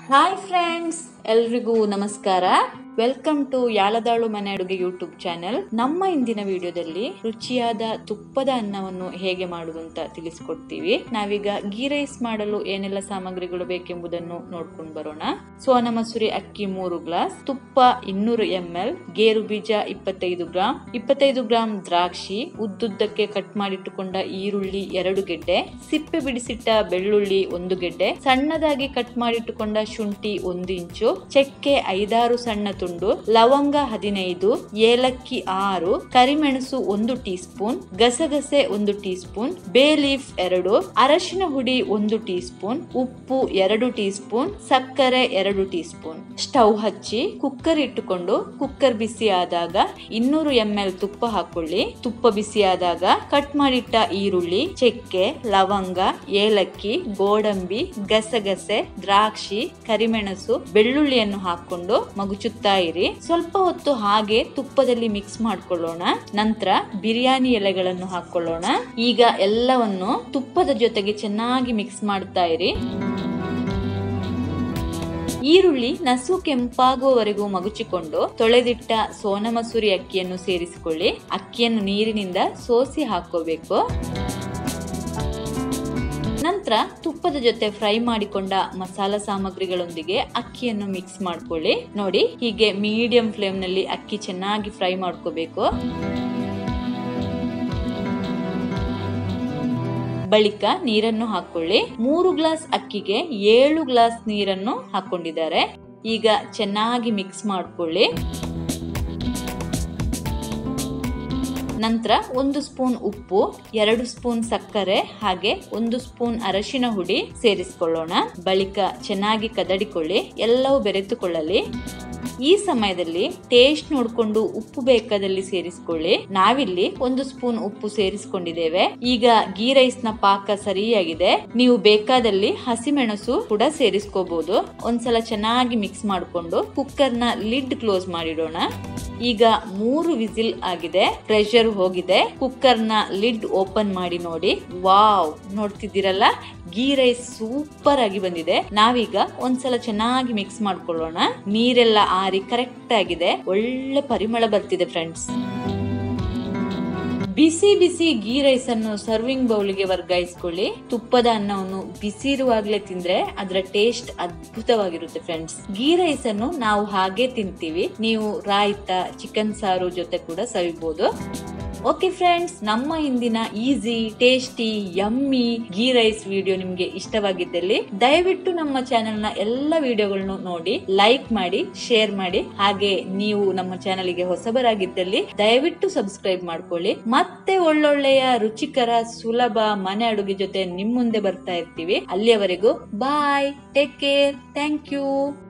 hi friends ಎಲ್ರಿಗೂ ನಮಸ್ಕಾರ welcome to ಯಾಲದಾಳು ಮನೆ ಅಡುಗೆ ಯೂಟ್ಯೂಬ್ ಚಾನೆಲ್ ನಮ್ಮ ಇಂದಿನ ವಿಡಿಯೋದಲ್ಲಿ ರುಚಿಯಾದ ತುಪ್ಪದ ಅನ್ನವನ್ನು ಹೇಗೆ ಮಾಡುವುದು ಅಂತ ತಿಳಿಸ್ಕೊಡ್ತೀವಿ ನಾವೀಗ ಗೀ ರೈಸ್ ಮಾಡಲು ಏನೆಲ್ಲ ಸಾಮಗ್ರಿಗಳು ಬೇಕೆಂಬುದನ್ನು ನೋಡ್ಕೊಂಡು ಬರೋಣ ಸೋನ ಮಸೂರಿ ಅಕ್ಕಿ ಮೂರು ಗ್ಲಾಸ್ ತುಪ್ಪ ಇನ್ನೂರು ಎಂ ಎಲ್ ಗೇರು ಬೀಜ ಇಪ್ಪತ್ತೈದು ಗ್ರಾಂ ಇಪ್ಪತ್ತೈದು ಗ್ರಾಂ ದ್ರಾಕ್ಷಿ ಉದ್ದುದ್ದಕ್ಕೆ ಕಟ್ ಮಾಡಿಟ್ಟುಕೊಂಡ ಈರುಳ್ಳಿ ಎರಡು ಗೆಡ್ಡೆ ಸಿಪ್ಪೆ ಬಿಡಿಸಿಟ್ಟ ಬೆಳ್ಳುಳ್ಳಿ ಒಂದು ಗೆಡ್ಡೆ ಸಣ್ಣದಾಗಿ ಕಟ್ ಮಾಡಿಟ್ಟುಕೊಂಡ ಶುಂಠಿ ಒಂದು ಇಂಚು ಚಕ್ಕೆ ಐದಾರು ಸಣ್ಣ ತುಂಡು ಲವಂಗ ಹದಿನೈದು ಏಲಕ್ಕಿ ಆರು ಕರಿಮೆಣಸು ಒಂದು ಟೀ ಸ್ಪೂನ್ ಗಸಗಸೆ ಒಂದು ಟೀ ಸ್ಪೂನ್ ಬೇ ಲೀಫ್ ಎರಡು ಅರಶಿನ ಹುಡಿ ಒಂದು ಟೀ ಸ್ಪೂನ್ ಉಪ್ಪು ಎರಡು ಟೀ ಸ್ಪೂನ್ ಸಕ್ಕರೆ ಎರಡು ಟೀ ಸ್ಪೂನ್ ಸ್ಟವ್ ಹಚ್ಚಿ ಕುಕ್ಕರ್ ಇಟ್ಟುಕೊಂಡು ಕುಕ್ಕರ್ ಬಿಸಿ ಆದಾಗ ಇನ್ನೂರು ಎಂ ಎಲ್ ತುಪ್ಪ ಹಾಕೊಳ್ಳಿ ತುಪ್ಪ ಬಿಸಿ ಆದಾಗ ಕಟ್ ಮಾಡಿಟ್ಟ ಈರುಳ್ಳಿ ಚಕ್ಕೆ ಲವಂಗ ಏಲಕ್ಕಿ ಗೋಡಂಬಿ ಗಸಗಸೆ ದ್ರಾಕ್ಷಿ ಕರಿಮೆಣಸು ಬೆಳ್ಳುಳ್ಳಿಯನ್ನು ಹಾಕೊಂಡು ಮಗುಚುತ್ತಾ ಇರಿ ಸ್ವಲ್ಪ ಹೊತ್ತು ಹಾಗೆ ತುಪ್ಪದಲ್ಲಿ ಮಿಕ್ಸ್ ಮಾಡ್ಕೊಳ್ಳೋಣ ನಂತರ ಬಿರಿಯಾನಿ ಎಲೆಗಳನ್ನು ಹಾಕೊಳ್ಳೋಣ ಈಗ ಎಲ್ಲವನ್ನು ತುಪ್ಪದ ಜೊತೆಗೆ ಚೆನ್ನಾಗಿ ಮಿಕ್ಸ್ ಮಾಡ್ತಾ ಇರಿ ಈರುಳ್ಳಿ ನಸು ಕೆಂಪಾಗುವವರೆಗೂ ಮಗುಚಿಕೊಂಡು ತೊಳೆದಿಟ್ಟ ಸೋನ ಮಸೂರಿ ಅಕ್ಕಿಯನ್ನು ಸೇರಿಸಿಕೊಳ್ಳಿ ಅಕ್ಕಿಯನ್ನು ನೀರಿನಿಂದ ಸೋಸಿ ಹಾಕೋಬೇಕು ನಂತರ ತುಪ್ಪದ ಜೊತೆ ಫ್ರೈ ಮಾಡಿಕೊಂಡ ಮಸಾಲ ಸಾಮಗ್ರಿಗಳೊಂದಿಗೆ ಅಕ್ಕಿಯನ್ನು ಮಿಕ್ಸ್ ಮಾಡ್ಕೊಳ್ಳಿ ನೋಡಿ ಹೀಗೆ ಮೀಡಿಯಂ ಫ್ಲೇಮ್ ನಲ್ಲಿ ಅಕ್ಕಿ ಚೆನ್ನಾಗಿ ಫ್ರೈ ಮಾಡ್ಕೋಬೇಕು ಬಳಿಕ ನೀರನ್ನು ಹಾಕೊಳ್ಳಿ ಮೂರು ಗ್ಲಾಸ್ ಅಕ್ಕಿಗೆ ಏಳು ಗ್ಲಾಸ್ ನೀರನ್ನು ಹಾಕೊಂಡಿದ್ದಾರೆ ಈಗ ಚೆನ್ನಾಗಿ ಮಿಕ್ಸ್ ಮಾಡ್ಕೊಳ್ಳಿ ನಂತರ ಒಂದು ಸ್ಪೂನ್ ಉಪ್ಪು ಎರಡು ಸ್ಪೂನ್ ಸಕ್ಕರೆ ಹಾಗೆ ಒಂದು ಸ್ಪೂನ್ ಅರಶಿನ ಹುಡಿ ಸೇರಿಸಿಕೊಳ್ಳೋಣ ಬಳಿಕ ಚೆನ್ನಾಗಿ ಕದಡಿಕೊಳ್ಳಿ ಎಲ್ಲವೂ ಬೆರೆತುಕೊಳ್ಳಲಿ ಈ ಸಮಯದಲ್ಲಿ ಟೇಸ್ಟ್ ನೋಡಿಕೊಂಡು ಉಪ್ಪು ಬೇಕಾದಲ್ಲಿ ಸೇರಿಸಿಕೊಳ್ಳಿ ನಾವಿಲ್ಲಿ ಒಂದು ಸ್ಪೂನ್ ಉಪ್ಪು ಸೇರಿಸಿಕೊಂಡಿದ್ದೇವೆ ಈಗ ಗೀ ರೈಸ್ ನ ಪಾಕ ಸರಿಯಾಗಿದೆ ನೀವು ಬೇಕಾದಲ್ಲಿ ಹಸಿಮೆಣಸು ಕೂಡ ಸೇರಿಸ್ಕೋಬಹುದು ಒಂದ್ಸಲ ಚೆನ್ನಾಗಿ ಮಿಕ್ಸ್ ಮಾಡಿಕೊಂಡು ಕುಕ್ಕರ್ ನ ಲಿಡ್ ಕ್ಲೋಸ್ ಮಾಡಿಡೋಣ ಈಗ ಮೂರು ವಿಸಿಲ್ ಆಗಿದೆ ಪ್ರೆಷರ್ ಹೋಗಿದೆ ಕುಕ್ಕರ್ ನ ಲಿಡ್ ಓಪನ್ ಮಾಡಿ ನೋಡಿ ವಾವ್ ನೋಡ್ತಿದ್ದೀರಲ್ಲ ಗೀ ರೈಸ್ ಸೂಪರ್ ಆಗಿ ಬಂದಿದೆ ನಾವೀಗ ಒಂದ್ಸಲ ಚೆನ್ನಾಗಿ ಮಿಕ್ಸ್ ಮಾಡ್ಕೊಳ್ಳೋಣ ನೀರೆಲ್ಲ ಆರಿ ಕರೆಕ್ಟ್ ಆಗಿದೆ ಒಳ್ಳೆ ಪರಿಮಳ ಬರ್ತಿದೆ ಫ್ರೆಂಡ್ಸ್ ಬಿಸಿ ಬಿಸಿ ಗೀ ರೈಸ್ ಅನ್ನು ಸರ್ವಿಂಗ್ ಬೌಲ್ಗೆ ವರ್ಗಾಯಿಸ್ಕೊಳ್ಳಿ ತುಪ್ಪದ ಅನ್ನವನ್ನು ಬಿಸಿ ಇರುವಾಗ್ಲೇ ತಿಂದ್ರೆ ಅದರ ಟೇಸ್ಟ್ ಅದ್ಭುತವಾಗಿರುತ್ತೆ ಫ್ರೆಂಡ್ಸ್ ಗೀ ರೈಸ್ ಅನ್ನು ನಾವು ಹಾಗೆ ತಿಂತೀವಿ ನೀವು ರಾಯ್ತ ಚಿಕನ್ ಸಾರು ಜೊತೆ ಕೂಡ ಸವಿಬಹುದು ಓಕೆ ಫ್ರೆಂಡ್ಸ್ ನಮ್ಮ ಇಂದಿನ easy tasty yummy ghee rice video ನಿಮ್ಗೆ ಇಷ್ಟವಾಗಿದ್ದಲ್ಲಿ ದಯವಿಟ್ಟು ನಮ್ಮ ಚಾನೆಲ್ ನ ಎಲ್ಲ ವಿಡಿಯೋಗಳನ್ನು ನೋಡಿ ಲೈಕ್ ಮಾಡಿ ಶೇರ್ ಮಾಡಿ ಹಾಗೆ ನೀವು ನಮ್ಮ ಚಾನೆಲ್ಗೆ ಹೊಸಬರಾಗಿದ್ದಲ್ಲಿ ದಯವಿಟ್ಟು ಸಬ್ಸ್ಕ್ರೈಬ್ ಮಾಡ್ಕೊಳ್ಳಿ ಮತ್ತೆ ಒಳ್ಳೊಳ್ಳೆಯ ರುಚಿಕರ ಸುಲಭ ಮನೆ ಅಡುಗೆ ಜೊತೆ ನಿಮ್ ಮುಂದೆ ಬರ್ತಾ ಇರ್ತೀವಿ ಅಲ್ಲಿಯವರೆಗೂ bye take care thank you